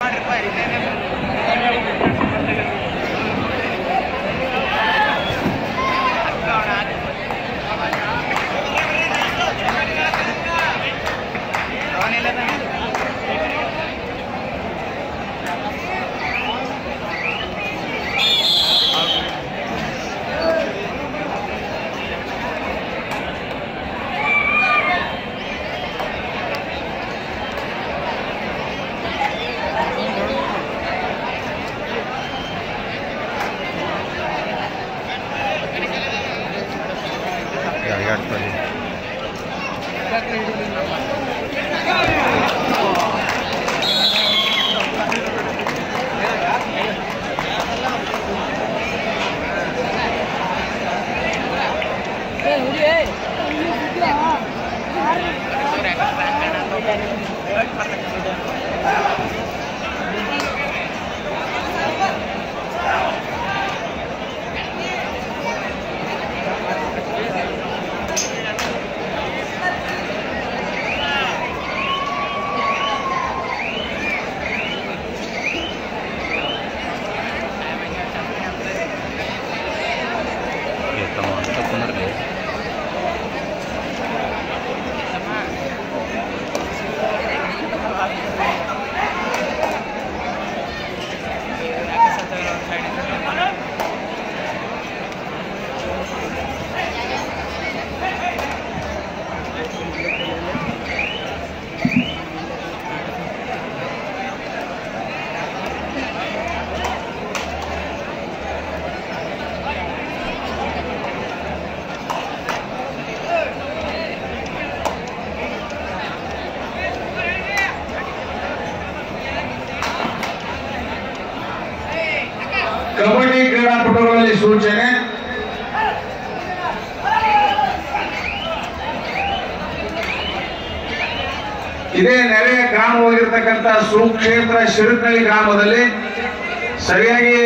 ಯಾರ್ಯಾಡ್ತಾರೆ ತಮ್ಮ ಅಂತ ಕುಂದ್ರಲಿ ಕಬಡ್ಡಿ ಕ್ರೀಡಾಪಟುಗಳಲ್ಲಿ ಸೂಚನೆ ಇದೇ ನೆರೆಯ ಗ್ರಾಮವಾಗಿರ್ತಕ್ಕಂಥ ಸುಕ್ಷೇತ್ರ ಶಿರುಕಳ್ಳಿ ಗ್ರಾಮದಲ್ಲಿ ಸರಿಯಾಗಿ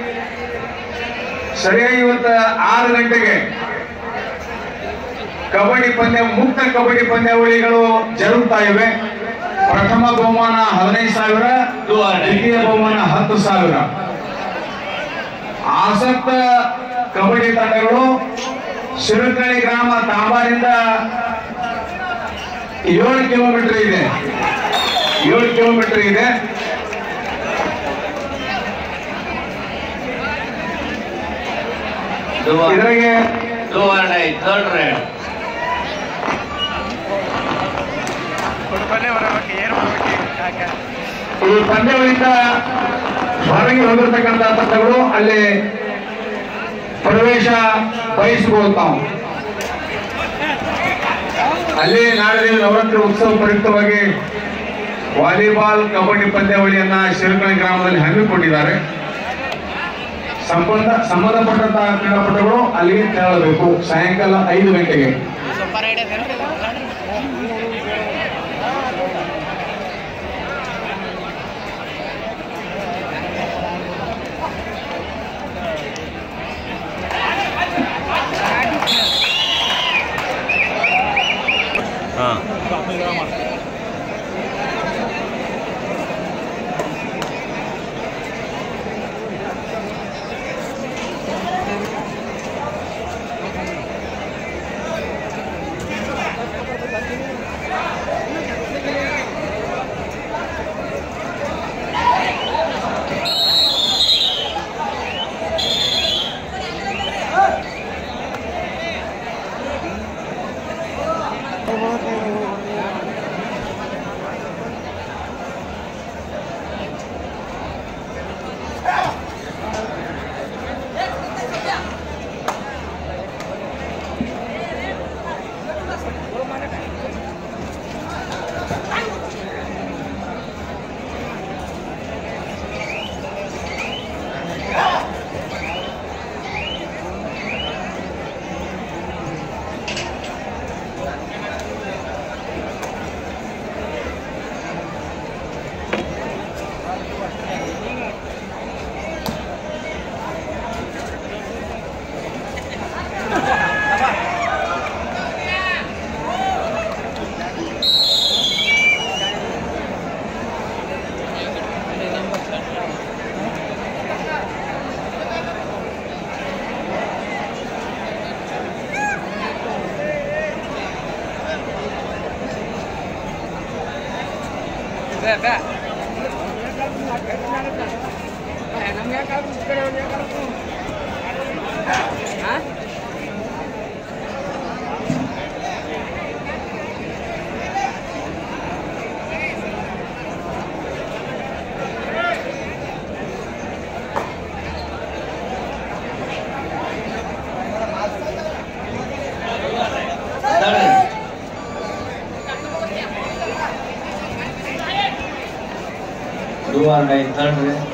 ಸರಿಯಾಗಿ ಇವತ್ತ ಆರು ಗಂಟೆಗೆ ಕಬಡ್ಡಿ ಪಂದ್ಯ ಮುಕ್ತ ಕಬಡ್ಡಿ ಪಂದ್ಯಾವಳಿಗಳು ಜರುಗ್ತಾ ಇವೆ ಪ್ರಥಮ ಬಹುಮಾನ ಹದಿನೈದು ಸಾವಿರ ದ್ವಿತೀಯ ಬಹುಮಾನ ಹತ್ತು ಸಾವಿರ ಆಸಕ್ತ ಕಬಡ್ಡಿ ತಂಡಗಳು ಶಿರಕಳ್ಳಿ ಗ್ರಾಮ ತಾಂಬಾರಿಂದ ಏಳು ಕಿಲೋಮೀಟರ್ ಇದೆ ಏಳು ಕಿಲೋಮೀಟರ್ ಇದೆ ಇದರಿಗೆ Two and eight, third round. ಈ ಪಂದ್ಯಗಳಿಂದ ಹೊರಗೆ ಹೋಗಿರ್ತಕ್ಕಂಥ ತಂಡಗಳು ಅಲ್ಲಿ ಪ್ರವೇಶ ಬಯಸಬಹುದು ತಾವು ಅಲ್ಲಿ ನಾಳೆ ನವರಾತ್ರಿ ಉತ್ಸವ ಪ್ರಯುಕ್ತವಾಗಿ ವಾಲಿಬಾಲ್ ಕಬಡ್ಡಿ ಪಂದ್ಯಾವಳಿಯನ್ನ ಶಿರಕಳಿ ಗ್ರಾಮದಲ್ಲಿ ಹಮ್ಮಿಕೊಂಡಿದ್ದಾರೆ ಸಂಬಂಧ ಸಂಬಂಧಪಟ್ಟಂತಹ ಕ್ರೀಡಾಪಟುಗಳು ಅಲ್ಲಿಗೆ ತೆರಳಬೇಕು ಸಾಯಂಕಾಲ ಐದು ಗಂಟೆಗೆ ಹಾಂ Third rate. Do or die, third rate.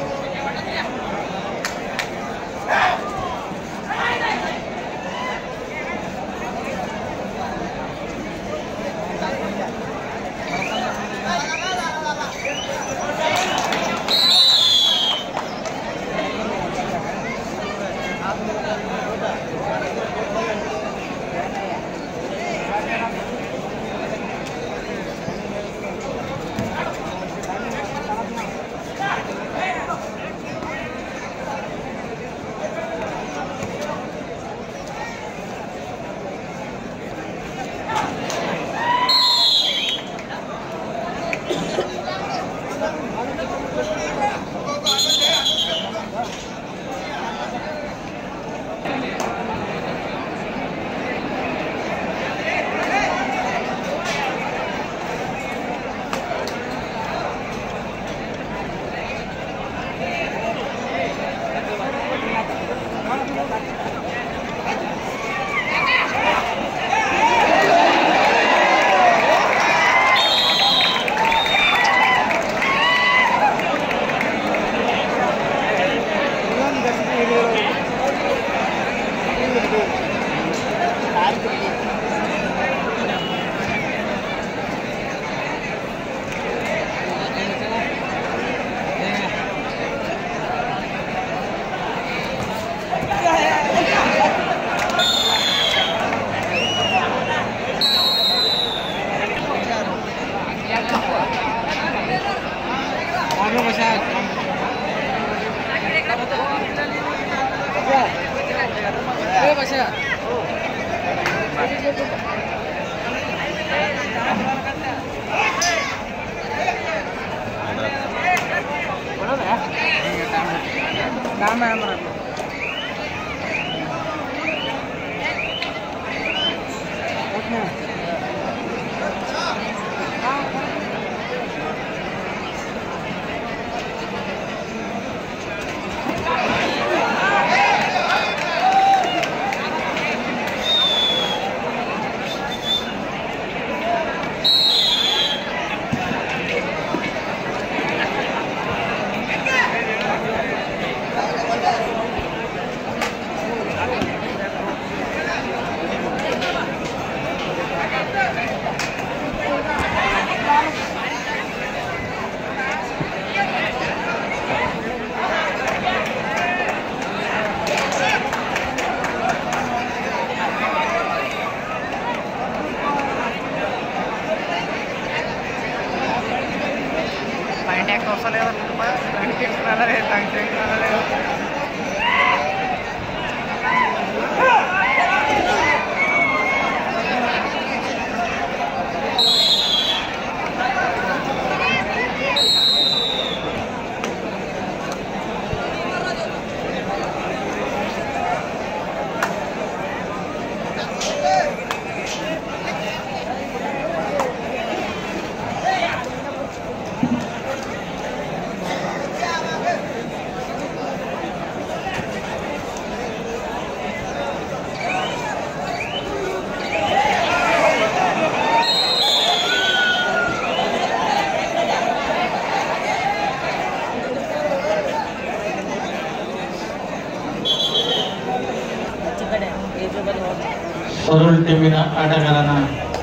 ಸರುಳ್ ಟೀಮಿನ ಆಟಗಾರನ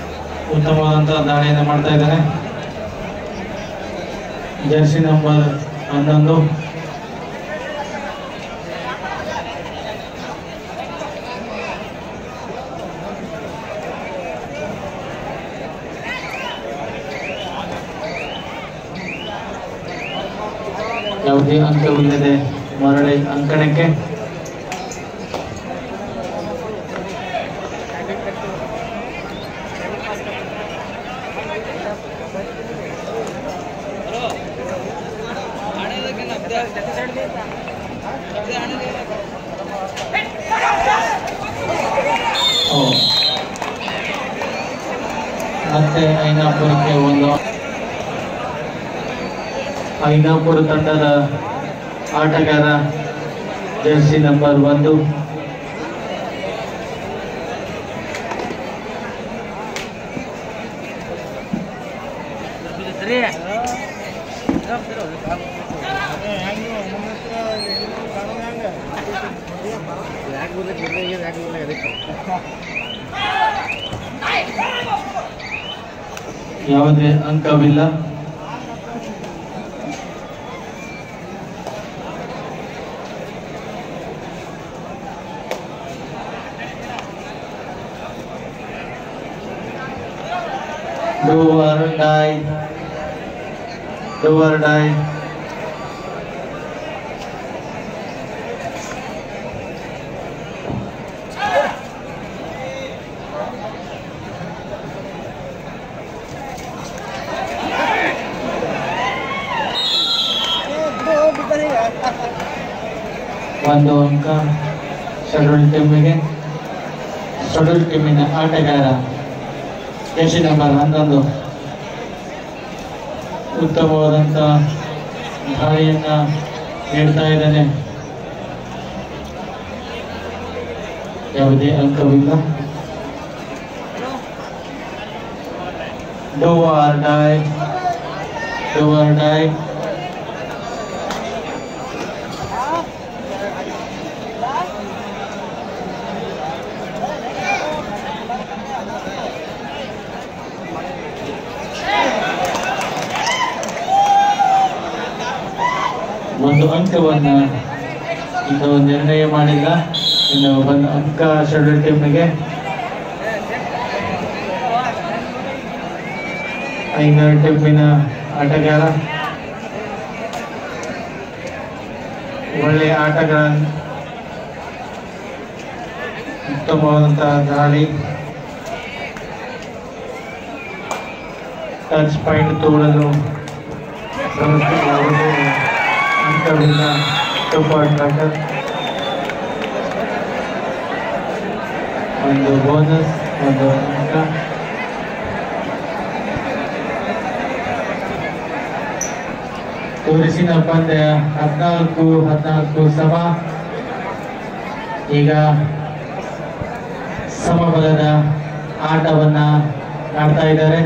ಉತ್ತಮವಾದಂತಹ ದಾಳಿಯನ್ನು ಮಾಡ್ತಾ ಇದ್ದಾನೆ ಜರ್ಸಿ ನಂಬರ್ ಹನ್ನೊಂದು ಯಾವುದೇ ಅಂಕವಿಲ್ಲದೆ ಮರಳಿ ಅಂಕಣಕ್ಕೆ ಓ. ಮತ್ತೆ ಐನಾಪುರಕ್ಕೆ ಒಂದು ಐನಾಪುರ ತಂಡದ ಆಟಗಾರ ಜರ್ಸಿ ನಂಬರ್ ಒಂದು ಯಾವುದೇ ಅಂಕವಿಲ್ಲ Do or die. Do or die. ಒಂದು ಅಂಕ ಶೆಡ್ಯೂಲ್ ಟೀಮಿಗೆ ಶೆಡ್ಯೂಲ್ ಟೀಮಿನ ಆಟಗಾರ ಜೆಸಿ ನಂಬರ್ ಹನ್ನೊಂದು ಉತ್ತಮವಾದಂಥ ದಾಳಿಯನ್ನ ನೀಡ್ತಾ ಇದ್ದಾನೆ ಯಾವುದೇ ಅಂಕವಿಲ್ಲ do or die do or die ಒಂದು ಅಂಕವನ್ನ ಇನ್ನು ನಿರ್ಣಯ ಮಾಡಿಲ್ಲ ಇನ್ನು ಒಂದು ಅಂಕ ಶೆಡ್ಯೂಲ್ ಟೀಮ್ಗೆ ಐನೂರು ಟೀಮಿನ ಆಟಗಾರ ಒಳ್ಳೆಯ ಆಟಗಾರ ಉತ್ತಮವಾದಂತಹ ದಾಳಿ ಟಚ್ ಪಾಯಿಂಟ್ ತೋಳಲು ಶ್ರಮಿಸಿ ಯಾವುದೇ ಅಂಕವಿಲ್ಲ ಸೂಪರ್ ಟ್ರಾಕರ್ ಒಂದು ಬೋನಸ್ ಒಂದು ಅಂಕ ತೋರಿಸಿದ ಪಂದ್ಯ ಹದಿನಾಲ್ಕು ಹದಿನಾಲ್ಕು ಸಮ ಈಗ ಸಮಬಲದ ಆಟವನ್ನ ಆಡ್ತಾ ಇದ್ದಾರೆ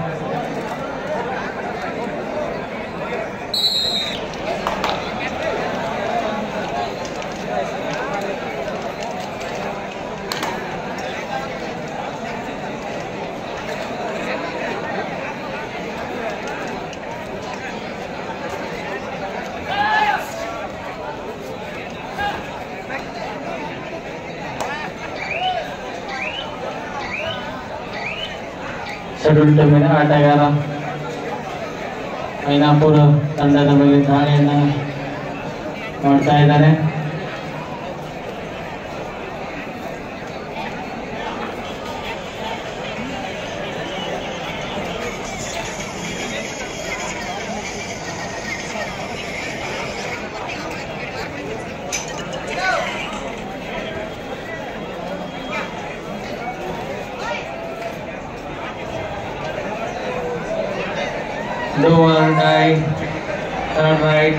ಶೆಡ್ಯೂಲ್ ಟೀಮಿನ ಆಟಗಾರ ಐನಾಪುರ ತಂಡದ ಮೇಲೆ ದಾಳಿಯನ್ನ ಮಾಡ್ತಾ ಇದ್ದಾರೆ do or die, turn right,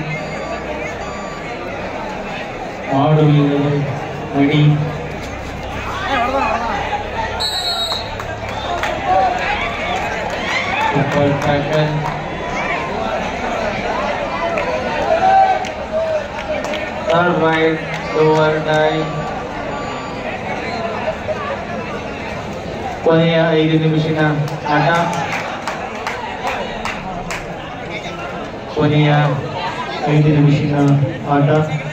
ಮಾಡುವಿಲ್ಲದೆ ready super tackle third raid do or die ಕೊನೆಯ ಐದು ನಿಮಿಷದ ಆಟ ಕೊನೆಯ ಐದು ನಿಮಿಷದ ಆಟ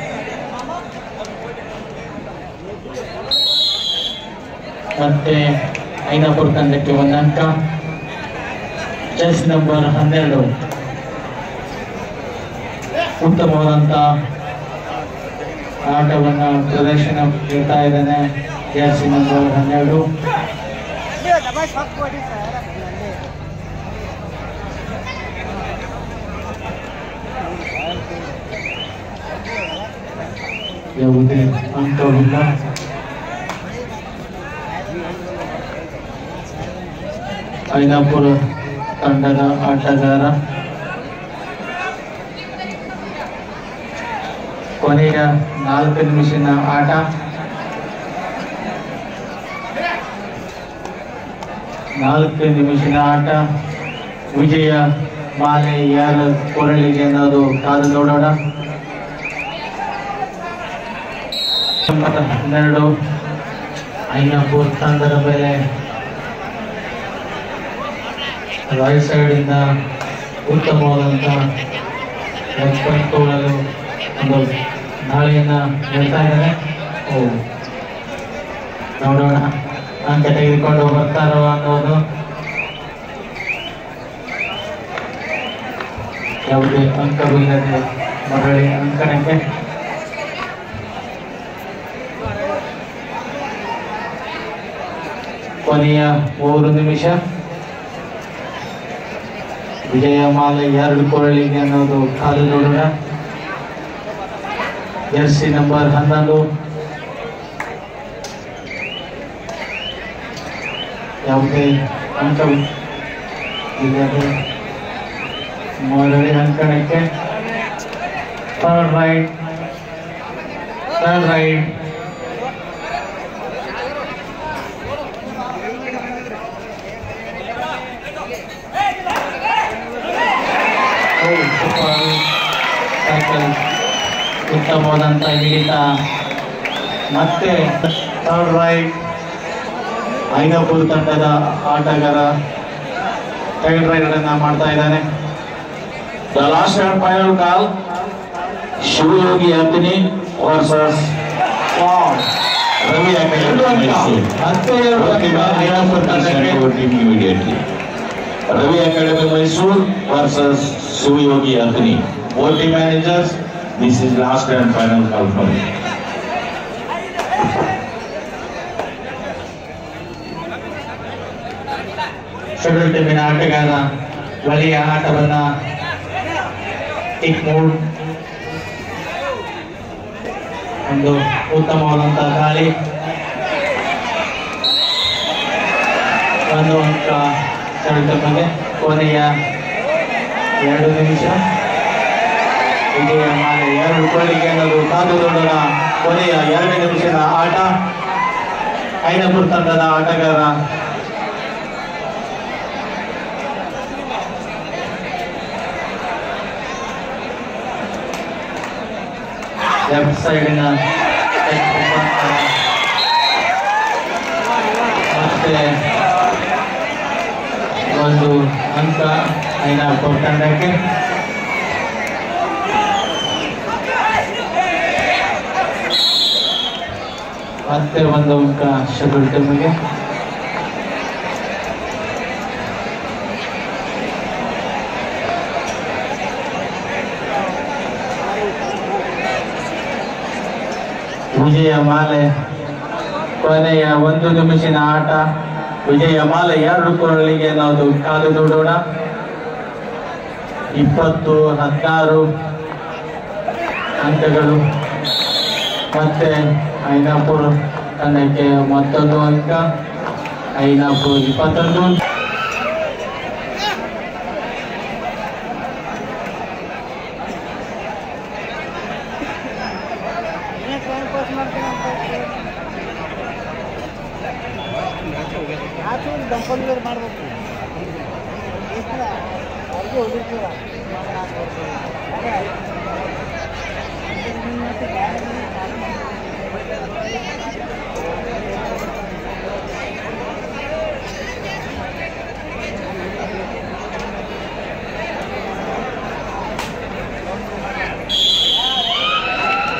ಮತ್ತೆ ಐನಾಪುರ ತಂಡಕ್ಕೆ ಒಂದು ಅಂಕ ಚೆಸ್ ನಂಬರ್ ಹನ್ನೆರಡು ಉತ್ತಮವಾದಂತ ಆಟವನ್ನು ಪ್ರದರ್ಶನ ನೀಡ್ತಾ ಇದ್ದಾನೆ ಜರ್ಸಿ ನಂಬರ್ ಹನ್ನೆರಡು ಯಾವುದೇ ಅಂಕವಿಲ್ಲ ಐನಾಪುರ ತಂಡದ ಆಟಗಾರ ಕೊನೆಯ ನಾಲ್ಕು ನಿಮಿಷದ ಆಟ ನಾಲ್ಕು ನಿಮಿಷದ ಆಟ ವಿಜಯ ಮಾಲೆ ಯಾರ ಕೊರಳಿಗೆ ಅನ್ನೋದು ಕಾದು ನೋಡೋಣ ಸಂಬಂಧ ಹನ್ನೆರಡು ಐನಾಪುರ್ ತಂಡದ ಮೇಲೆ ರೈಟ್ ಸೈಡಿಂದ ಉತ್ತಮವಾದಂಥ ತೊಗೊಳ್ಳಲು ಒಂದು ದಾಳಿಯನ್ನ ಹೇಳ್ತಾ ಇದ್ದಾರೆ ಓ ನೋಡೋಣ ಅಂಕ ತೆಗೆದುಕೊಂಡು ಬರ್ತಾರೋ ಅನ್ನೋದು ಯಾವುದೇ ಅಂಕವಿಲ್ಲದೆ ಮರಳಿ ಅಂಕಣಕ್ಕೆ ಕೊನೆಯ ಮೂರು ನಿಮಿಷ ವಿಜಯ ಮಾಲೆ ಎರಡು ಕೊರಳಿಗೆ ಅನ್ನೋದು ಕಾಲು ನೋಡೋಣ ಜರ್ಸಿ ನಂಬರ್ ಹನ್ನೊಂದು ಯಾವುದೇ ಅಂಕ ಇಲ್ಲದೆ ಮರಳಿ ಅಂಕಣಕ್ಕೆ third raid third raid tackle ಉತ್ತಮವಾದಂಥ ಹಿಡಿತ ಮತ್ತೆ ಥರ್ಡ್ ರೈಟ್ ಐನಾಪುರ್ ತಂಡದ ಆಟಗಾರ ಥರ್ಡ್ ರೈಡ್ ಅನ್ನ ಮಾಡ್ತಾ ಇದ್ದಾನೆ The last and final call, Shivayogi Anthony versus Ravi Academy Mysore. ಮತ್ತೆ ಎರಡು Okay, ಅಂಕ ma'am, ಐನಾಪುರ್ please ತಂಡಕ್ಕೆ send our team immediately. Ravi Academy Mysore versus Shivayogi Anthony. Both team managers, this is last and final call for you. Schedule ಟೀಮಿನ ಆಟಗಾರ ಒಳ್ಳೆಯ ಆಟವನ್ನ tick mood ಒಂದು ಉತ್ತಮವಾದಂತಹ ದಾಳಿ ಒಂದು ಅಂಕ ಶೆಡ್ಯೂಲ್ ಟೀಮಿಗೆ ಕೊನೆಯ ಎರಡು ನಿಮಿಷ ವಿಜಯ ಮಾಲೆ ಎರಡು ಕೊಳ್ಳಿಗೆ ಅನ್ನೋದು ಕಾದು ನೋಡೋಣ ಕೊನೆಯ ಎರಡು ನಿಮಿಷದ ಆಟ ಐನಪುರ್ ತಂಡದ ಆಟಗಾರ ಲೆಫ್ಟ್ ಸೈಡಿನ ಮತ್ತೆ ಒಂದು ಅಂಕ ಐನಾಪುರ್ ತಂಡಕ್ಕೆ ಮತ್ತೆ ಒಂದು ಅಂಕ ಶೆಡ್ಯೂಲ್ ಟೀಮಿಗೆ ವಿಜಯ ಮಾಲೆ ಕೊನೆಯ ಒಂದು ನಿಮಿಷದ ಆಟ ವಿಜಯ ಮಾಲೆ ಎರಡು ಕೊರಳಿಗೆ ನಾವು ಕಾದು ನೋಡೋಣ ಇಪ್ಪತ್ತು ಹದಿನಾರು ಅಂಕಗಳು ಮತ್ತೆ ಐನಾಪುರ್ ತಂಡಕ್ಕೆ ಮತ್ತೊಂದು ಅಂಕ ಐನಾಪುರ್ ಇಪ್ಪತ್ತೊಂದು ದಂಪತಿಗಳು ಮಾಡ್ಬೇಕು ಅವ್ರಿಗೆ ಹೋಗಿರ್ತೀರ